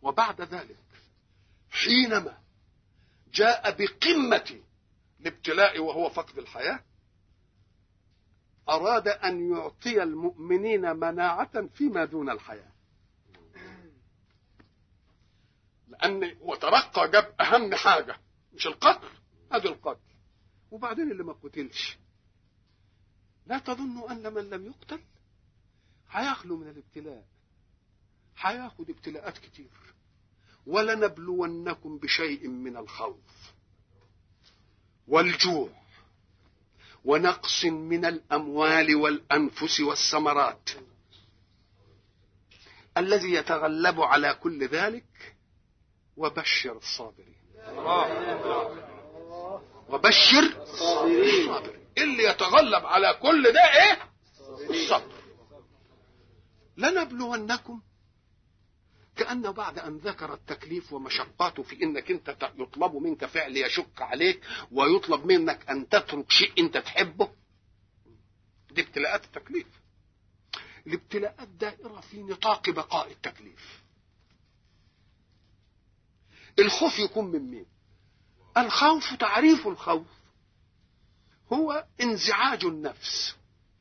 وبعد ذلك حينما جاء بقمة الابتلاء وهو فقد الحياة أراد أن يعطي المؤمنين مناعة فيما دون الحياة لأن وترقى جاب أهم حاجة مش القتل هذا القتل وبعدين اللي ما قتلش لا تظنوا أن من لم يقتل هيخلو من الابتلاء هياخد ابتلاءات كتير ولنبلونكم بشيء من الخوف والجوع ونقص من الاموال والانفس والثمرات الذي يتغلب على كل ذلك وبشر الصابرين وبشر الصابرين اللي يتغلب على كل ده ايه الصبر لنبلونكم كأنه بعد أن ذكر التكليف ومشقاته في إنك أنت يطلب منك فعل يشق عليك ويطلب منك أن تترك شيء أنت تحبه دي ابتلاءات التكليف الابتلاءات دائرة في نطاق بقاء التكليف الخوف يكون من مين الخوف تعريف الخوف هو انزعاج النفس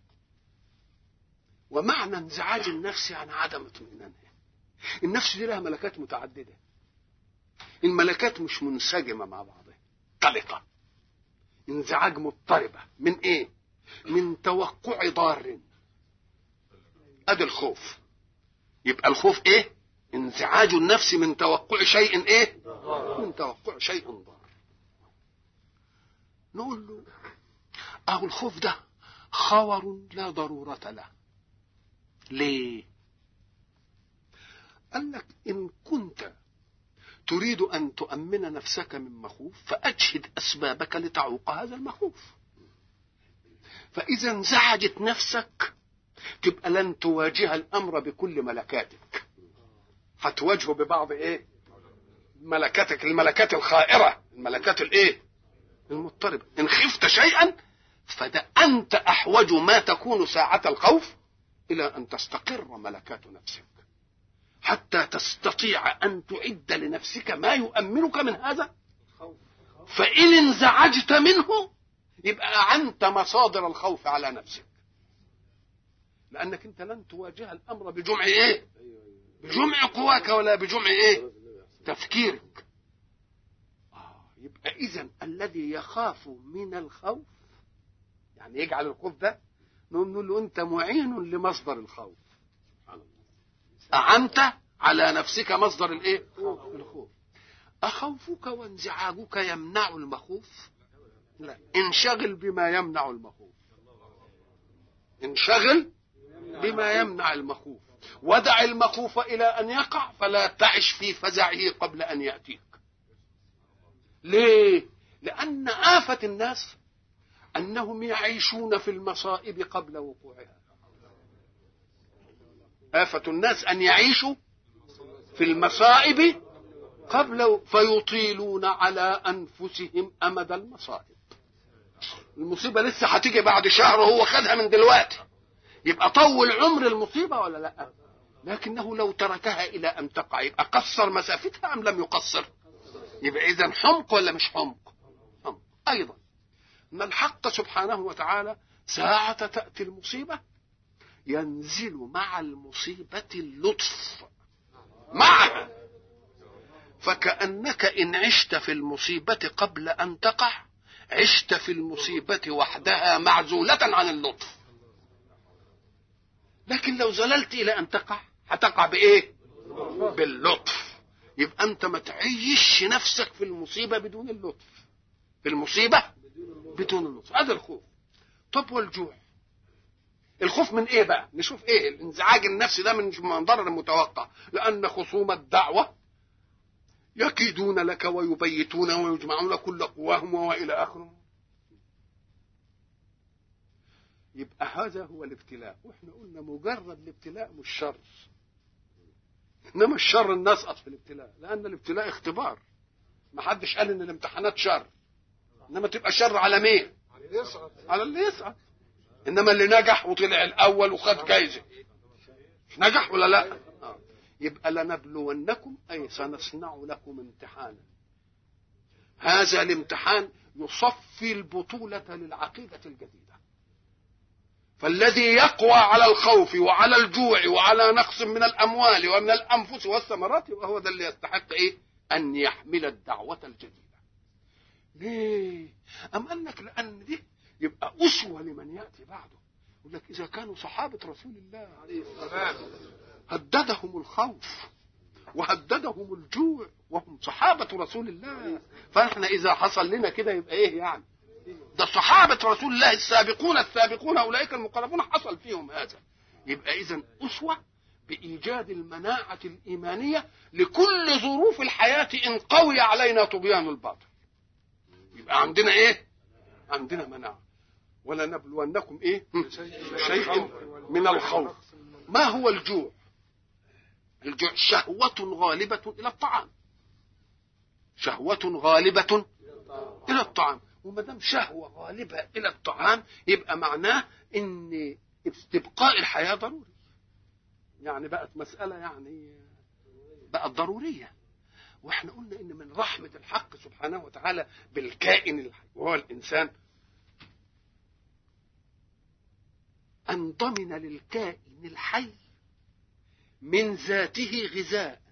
ومعنى انزعاج النفس يعني عدم اطمئنانها النفس دي لها ملكات متعدده الملكات مش منسجمه مع بعضها قلقه انزعاج مضطربه من ايه من توقع ضار ادي الخوف يبقى الخوف ايه انزعاج النفس من توقع شيء ايه من توقع شيء ضار نقول له اهو الخوف ده خور لا ضروره له ليه قال لك إن كنت تريد أن تؤمن نفسك من مخوف فأجهد أسبابك لتعوق هذا المخوف فإذا انزعجت نفسك تبقى لن تواجه الأمر بكل ملكاتك هتواجهه ببعض إيه ملكاتك الملكات الخائرة الملكات الإيه المضطربة إن خفت شيئا فده أنت أحوج ما تكون ساعة الخوف إلى أن تستقر ملكات نفسك حتى تستطيع أن تعد لنفسك ما يؤمنك من هذا فإن انزعجت منه يبقى أعنت مصادر الخوف على نفسك لأنك أنت لن تواجه الأمر بجمع إيه بجمع قواك ولا بجمع إيه تفكيرك آه يبقى إذا الذي يخاف من الخوف يعني يجعل الخوف ده نقول له أنت معين لمصدر الخوف أعنت على نفسك مصدر الايه الخوف أخوفك وانزعاجك يمنع المخوف لا انشغل بما يمنع المخوف انشغل بما يمنع المخوف ودع المخوف إلى أن يقع فلا تعش في فزعه قبل أن يأتيك ليه لأن آفة الناس أنهم يعيشون في المصائب قبل وقوعها آفة الناس أن يعيشوا في المصائب قبل فيطيلون على أنفسهم أمد المصائب المصيبة لسه هتيجي بعد شهر وهو خدها من دلوقتي يبقى طول عمر المصيبة ولا لا لكنه لو تركها إلى أن تقع يبقى قصر مسافتها أم لم يقصر يبقى إذا حمق ولا مش حمق حمق أيضا أن الحق سبحانه وتعالى ساعة تأتي المصيبة ينزل مع المصيبة اللطف معها فكأنك إن عشت في المصيبة قبل أن تقع عشت في المصيبة وحدها معزولة عن اللطف لكن لو زللت إلى أن تقع هتقع بإيه باللطف يبقى أنت ما تعيش نفسك في المصيبة بدون اللطف في المصيبة بدون اللطف هذا الخوف طب والجوع الخوف من ايه بقى نشوف ايه الانزعاج النفسي ده من منظر المتوقع لان خصوم الدعوه يكيدون لك ويبيتون ويجمعون كل قواهم والى اخره يبقى هذا هو الابتلاء واحنا قلنا مجرد الابتلاء مش شر انما الشر نسقط في الابتلاء لان الابتلاء اختبار ما حدش قال ان الامتحانات شر انما تبقى شر على مين على اللي يسقط انما اللي نجح وطلع الاول وخد جايزه نجح ولا لا يبقى لنبلونكم أي سنصنع لكم امتحانا هذا الامتحان يصفي البطولة للعقيدة الجديدة فالذي يقوى على الخوف وعلى الجوع وعلى نقص من الأموال ومن الأنفس والثمرات يبقى هو ده اللي يستحق إيه أن يحمل الدعوة الجديدة ليه أم قال لك لأن دي يبقى أسوة لمن يأتي بعده يقول لك إذا كانوا صحابة رسول الله عليه الصلاة هددهم الخوف وهددهم الجوع وهم صحابة رسول الله فاحنا إذا حصل لنا كده يبقى إيه يعني ده صحابة رسول الله السابقون السابقون أولئك المقربون حصل فيهم هذا يبقى إذا أسوة بإيجاد المناعة الإيمانية لكل ظروف الحياة إن قوي علينا طغيان الباطل يبقى عندنا إيه عندنا مناعة ولنبلونكم إيه شيء من الخوف ما هو الجوع الجوع شهوة غالبة إلى الطعام شهوة غالبة إلى الطعام وما دام شهوة غالبة إلى الطعام يبقى معناه إن استبقاء الحياة ضروري يعني بقت مسألة يعني بقت ضرورية واحنا قلنا ان من رحمة الحق سبحانه وتعالى بالكائن وهو الانسان ان ضمن للكائن الحي من ذاته غذاء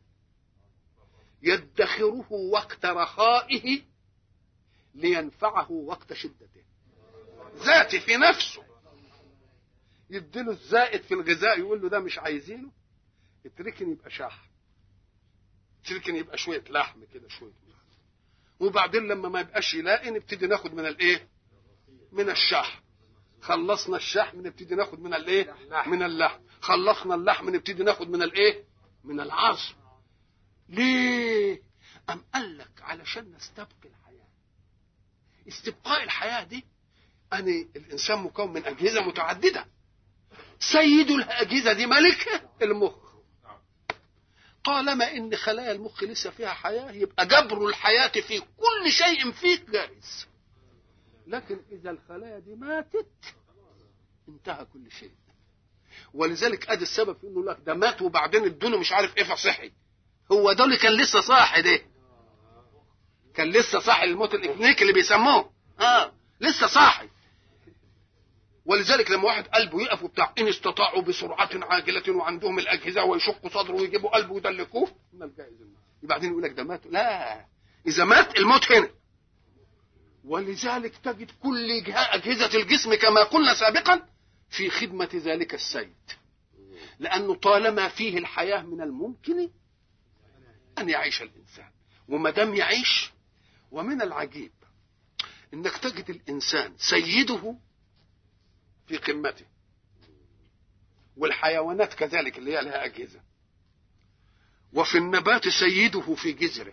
يدخره وقت رخائه لينفعه وقت شدته ذاتي في نفسه يديله الزائد في الغذاء يقول له ده مش عايزينه اتركني يبقى شحم اتركني يبقى شويه لحم كده شويه وبعدين لما ما يبقاش يلاقي نبتدي ناخد من الايه من الشحم خلصنا الشحم نبتدي ناخد من الايه من اللحم خلصنا اللحم نبتدي ناخد من الايه من العظم ليه ام قال لك علشان نستبقي الحياه استبقاء الحياه دي ان الانسان مكون من اجهزه متعدده سيد الاجهزه دي ملكها المخ طالما ان خلايا المخ لسه فيها حياه يبقى جبر الحياه في كل شيء فيك جائز لكن اذا الخلايا دي ماتت انتهى كل شيء ولذلك ادي السبب في انه لك ده مات وبعدين ادوله مش عارف ايه فصحي هو ده اللي كان لسه صاحي ده كان لسه صاحي الموت الاكنيك اللي بيسموه اه لسه صاحي ولذلك لما واحد قلبه يقف وبتاع ان استطاعوا بسرعه عاجله وعندهم الاجهزه ويشقوا صدره ويجيبوا قلبه ويدلكوه من الجائز بعدين يقول لك ده مات لا اذا مات الموت هنا ولذلك تجد كل اجهزه الجسم كما قلنا سابقا في خدمه ذلك السيد لانه طالما فيه الحياه من الممكن ان يعيش الانسان وما دام يعيش ومن العجيب انك تجد الانسان سيده في قمته والحيوانات كذلك اللي هي لها أجهزة وفي النبات سيده في جذره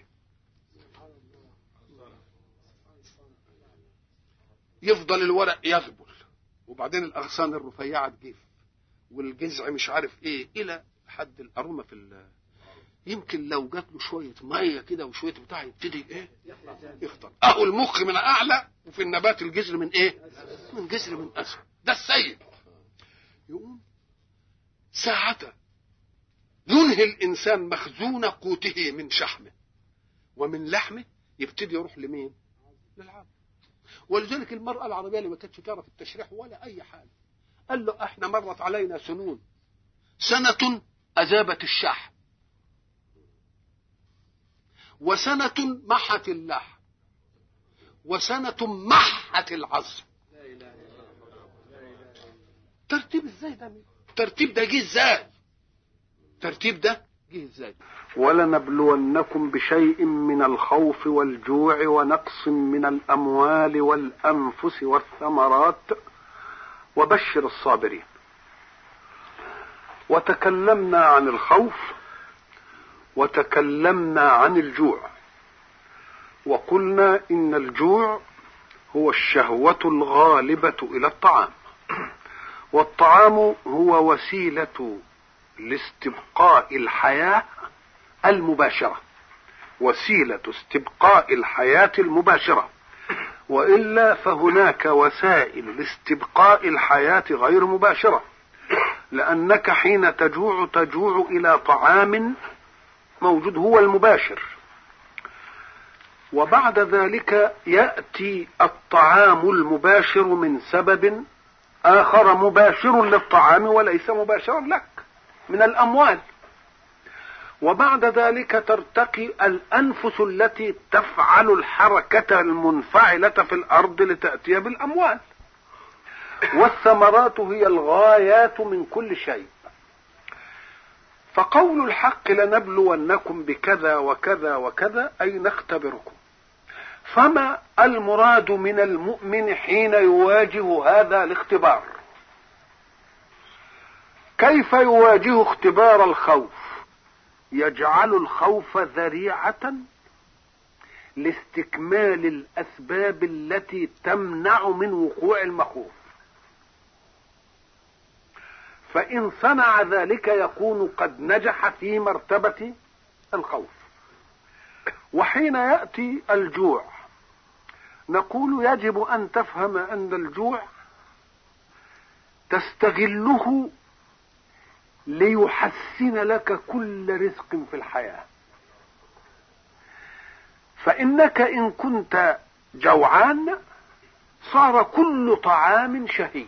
يفضل الورق يغبل وبعدين الأغصان الرفيعة تجف والجذع مش عارف ايه الى حد الأرومة في ال يمكن لو جات له شوية مية كده وشوية بتاع يبتدي ايه يخطر اهو المخ من اعلى وفي النبات الجذر من ايه من جذر من اسفل ده السيد يقوم ساعة ينهي الإنسان مخزون قوته من شحمه ومن لحمه يبتدي يروح لمين؟ للعبد ولذلك المرأة العربية اللي ما كانتش تعرف التشريح ولا أي حاجة قال له احنا مرت علينا سنون سنة أذابت الشحم وسنة محت اللحم وسنة محت العظم ترتيب ازاي ده ترتيب ده جه ازاي ترتيب ده جه ازاي ولنبلونكم بشيء من الخوف والجوع ونقص من الاموال والانفس والثمرات وبشر الصابرين وتكلمنا عن الخوف وتكلمنا عن الجوع وقلنا ان الجوع هو الشهوه الغالبه الى الطعام والطعام هو وسيله لاستبقاء الحياه المباشره وسيله استبقاء الحياه المباشره والا فهناك وسائل لاستبقاء الحياه غير مباشره لأنك حين تجوع تجوع إلى طعام موجود هو المباشر وبعد ذلك يأتي الطعام المباشر من سبب آخر مباشر للطعام وليس مباشرا لك من الأموال وبعد ذلك ترتقي الأنفس التي تفعل الحركة المنفعلة في الأرض لتأتي بالأموال والثمرات هي الغايات من كل شيء فقول الحق لنبلونكم بكذا وكذا وكذا أي نختبركم فما المراد من المؤمن حين يواجه هذا الاختبار كيف يواجه اختبار الخوف يجعل الخوف ذريعه لاستكمال الاسباب التي تمنع من وقوع المخوف فان صنع ذلك يكون قد نجح في مرتبه الخوف وحين ياتي الجوع نقول يجب ان تفهم ان الجوع تستغله ليحسن لك كل رزق في الحياه فانك ان كنت جوعان صار كل طعام شهي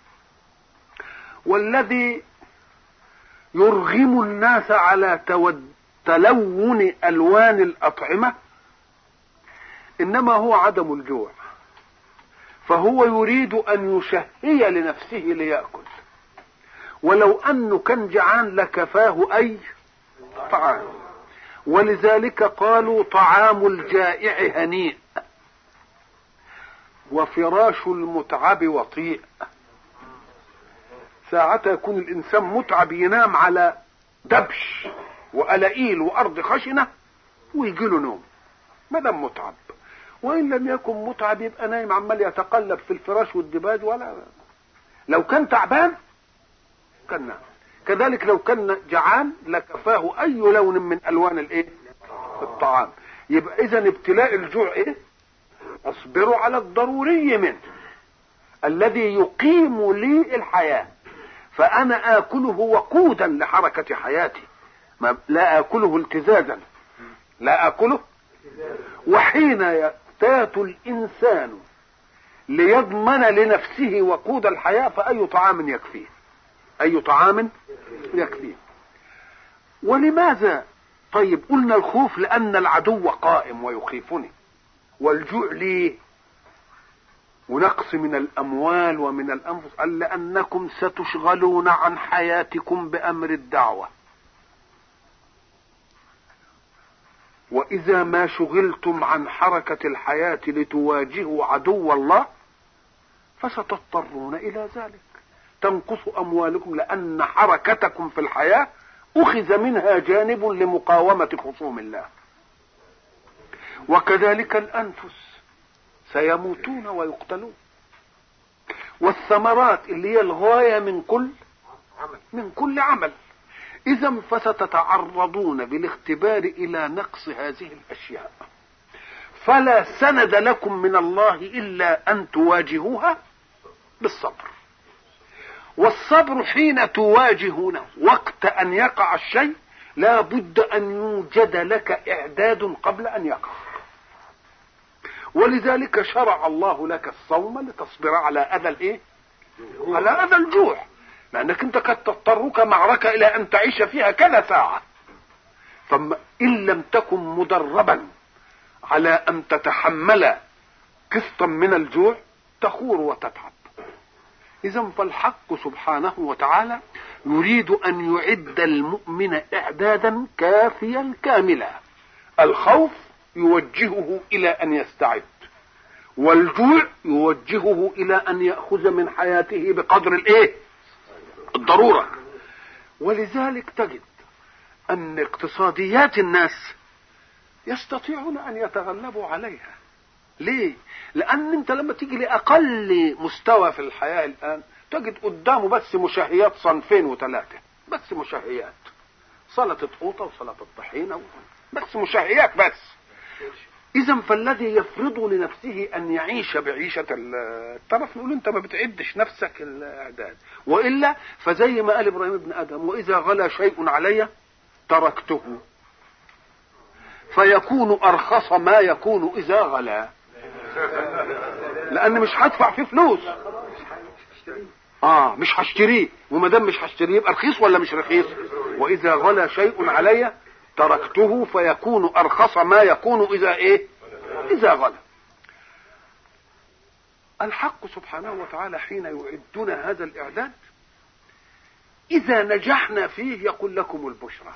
والذي يرغم الناس على تلون الوان الاطعمه انما هو عدم الجوع فهو يريد ان يشهي لنفسه ليأكل ولو انه كان جعان لكفاه اي طعام ولذلك قالوا طعام الجائع هنيء وفراش المتعب وطيء ساعتها يكون الانسان متعب ينام على دبش وألائيل وارض خشنه ويجي له نوم ما دام متعب وان لم يكن متعب يبقى نايم عمال يتقلب في الفراش والدباج ولا لو كان تعبان كان نعم كذلك لو كان جعان لكفاه اي لون من الوان الايه الطعام يبقى اذا ابتلاء الجوع ايه اصبروا على الضروري منه الذي يقيم لي الحياه فانا اكله وقودا لحركه حياتي ما لا اكله التزازا لا اكله وحين يحتاج الانسان ليضمن لنفسه وقود الحياه فاي طعام يكفيه اي طعام يكفيه ولماذا طيب قلنا الخوف لان العدو قائم ويخيفني والجوع ليه ونقص من الاموال ومن الانفس قال لانكم ستشغلون عن حياتكم بامر الدعوه واذا ما شغلتم عن حركه الحياه لتواجهوا عدو الله فستضطرون الى ذلك تنقص اموالكم لان حركتكم في الحياه اخذ منها جانب لمقاومه خصوم الله وكذلك الانفس سيموتون ويقتلون والثمرات اللي هي الغايه من كل من كل عمل اذا فستتعرضون بالاختبار الى نقص هذه الاشياء فلا سند لكم من الله الا ان تواجهوها بالصبر والصبر حين تواجهونه وقت ان يقع الشيء لا بد ان يوجد لك اعداد قبل ان يقع ولذلك شرع الله لك الصوم لتصبر على اذى الايه على اذى الجوع لانك انت قد تضطرك معركه الى ان تعيش فيها كذا ساعه ثم ان لم تكن مدربا على ان تتحمل قسطا من الجوع تخور وتتعب اذا فالحق سبحانه وتعالى يريد ان يعد المؤمن اعدادا كافيا كاملا الخوف يوجهه الى ان يستعد والجوع يوجهه الى ان ياخذ من حياته بقدر الايه الضروره ولذلك تجد ان اقتصاديات الناس يستطيعون ان يتغلبوا عليها ليه لان انت لما تيجي لاقل مستوى في الحياه الان تجد قدامه بس مشهيات صنفين وثلاثه بس مشهيات سلطه قوطه وسلطه طحينه بس مشهيات بس اذا فالذي يفرض لنفسه ان يعيش بعيشه الترف نقول انت ما بتعدش نفسك الاعداد والا فزي ما قال ابراهيم ابن ادم واذا غلا شيء علي تركته فيكون ارخص ما يكون اذا غلا لان مش هدفع فيه فلوس اه مش هشتريه وما دام مش هشتريه يبقى رخيص ولا مش رخيص واذا غلا شيء علي تركته فيكون ارخص ما يكون اذا ايه اذا غلا الحق سبحانه وتعالى حين يعدنا هذا الاعداد اذا نجحنا فيه يقول لكم البشرى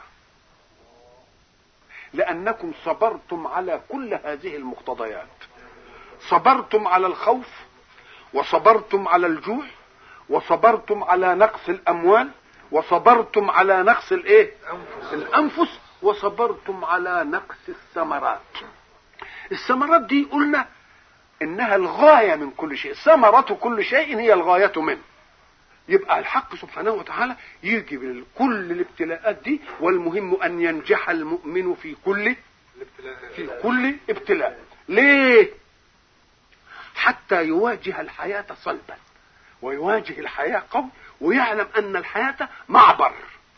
لانكم صبرتم على كل هذه المقتضيات صبرتم على الخوف وصبرتم على الجوع وصبرتم على نقص الاموال وصبرتم على نقص الايه الانفس وصبرتم على نقص الثمرات الثمرات دي قلنا انها الغايه من كل شيء ثمره كل شيء هي الغايه منه يبقى الحق سبحانه وتعالى يجي كل الابتلاءات دي والمهم ان ينجح المؤمن في كل في كل ابتلاء ليه حتى يواجه الحياه صلبا ويواجه الحياه قوي ويعلم ان الحياه معبر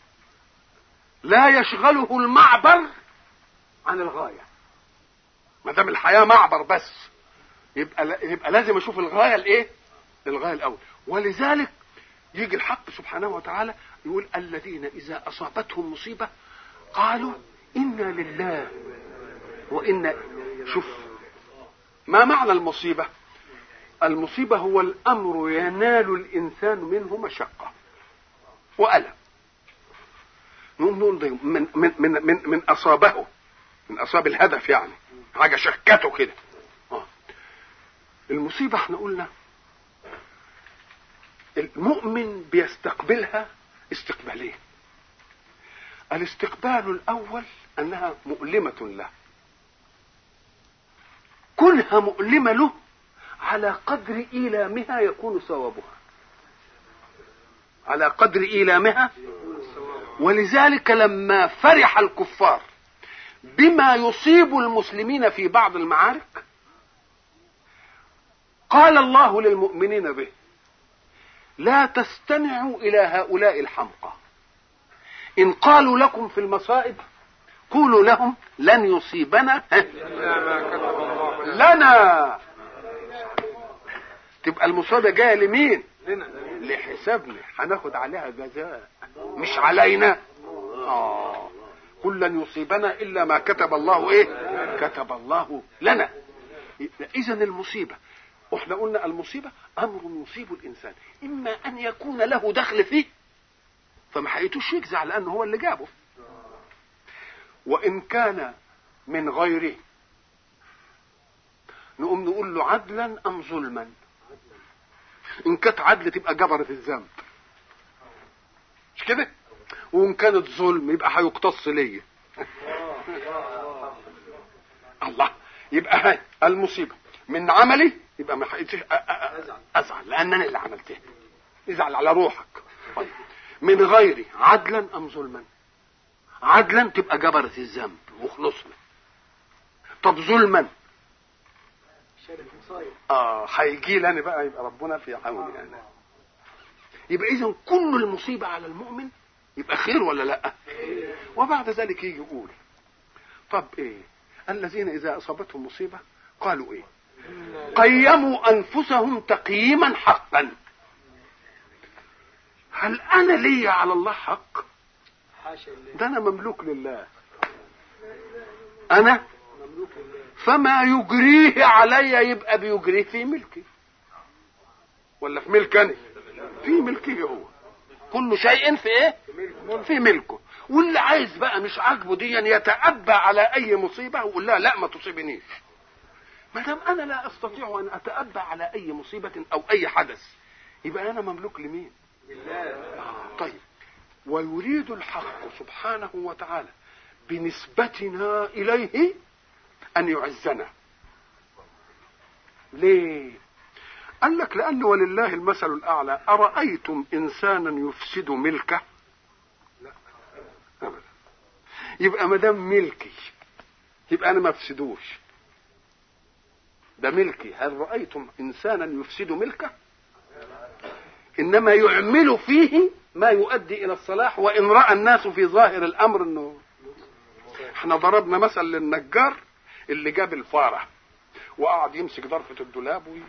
لا يشغله المعبر عن الغايه ما دام الحياه معبر بس يبقى يبقى لازم اشوف الغايه الايه الغايه الاول ولذلك يجي الحق سبحانه وتعالى يقول الذين اذا اصابتهم مصيبه قالوا انا لله وانا شوف ما معنى المصيبه المصيبه هو الامر ينال الانسان منه مشقه والم نقول من من من من, من اصابه من اصاب الهدف يعني حاجه شكته كده آه. المصيبه احنا قلنا المؤمن بيستقبلها استقبالين الاستقبال الاول انها مؤلمه له كلها مؤلمه له على قدر ايلامها يكون ثوابها على قدر ايلامها ولذلك لما فرح الكفار بما يصيب المسلمين في بعض المعارك قال الله للمؤمنين به لا تستمعوا الى هؤلاء الحمقى ان قالوا لكم في المصائب قولوا لهم لن يصيبنا لنا تبقى المصيبه جايه لمين لحسابنا هناخد عليها جزاء مش علينا اه قل لن يصيبنا الا ما كتب الله ايه كتب الله لنا اذا المصيبه واحنا قلنا المصيبه امر يصيب الانسان اما ان يكون له دخل فيه فما حقيتوش يجزع لانه هو اللي جابه وان كان من غيره نقوم نقول له عدلا ام ظلما ان كانت عدل تبقى جبرت الذنب مش كده وان كانت ظلم يبقى هيقتص ليا الله يبقى هاي المصيبه من عملي يبقى ما حقيقتش ازعل لان انا اللي عملتها ازعل على روحك طيب. من غيري عدلا ام ظلما عدلا تبقى جبرت الذنب وخلصنا طب ظلما اه هيجي لي انا بقى يبقى ربنا في عوني يعني يبقى اذا كل المصيبه على المؤمن يبقى خير ولا لا وبعد ذلك يجي يقول طب ايه الذين اذا اصابتهم مصيبه قالوا ايه قيموا انفسهم تقييما حقا هل انا لي على الله حق ده انا مملوك لله انا فما يجريه علي يبقى بيجريه في ملكي ولا في ملكني في ملكه هو كل شيء في ايه في ملكه واللي عايز بقى مش عاجبه دي يتأبى على اي مصيبه ويقول لها لا ما تصيبنيش ما دام انا لا استطيع ان اتأبى على اي مصيبه او اي حدث يبقى انا مملوك لمين آه طيب ويريد الحق سبحانه وتعالى بنسبتنا اليه ان يعزنا ليه قال لك لأن ولله المثل الأعلى أرأيتم إنسانا يفسد ملكه لا أبدا يبقى ما دام ملكي يبقى أنا ما أفسدوش ده ملكي هل رأيتم إنسانا يفسد ملكه إنما يعمل فيه ما يؤدي إلى الصلاح وإن رأى الناس في ظاهر الأمر أنه احنا ضربنا مثل للنجار اللي جاب الفارة وقعد يمسك ضرفة الدولاب وي...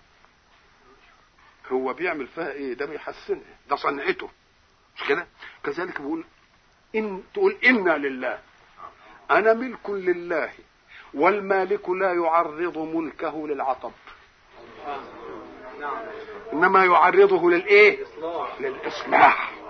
هو بيعمل فيها ايه ده بيحسنها ده صنعته مش كده كذلك بيقول ان تقول انا لله انا ملك لله والمالك لا يعرض ملكه للعطب انما يعرضه للايه للاصلاح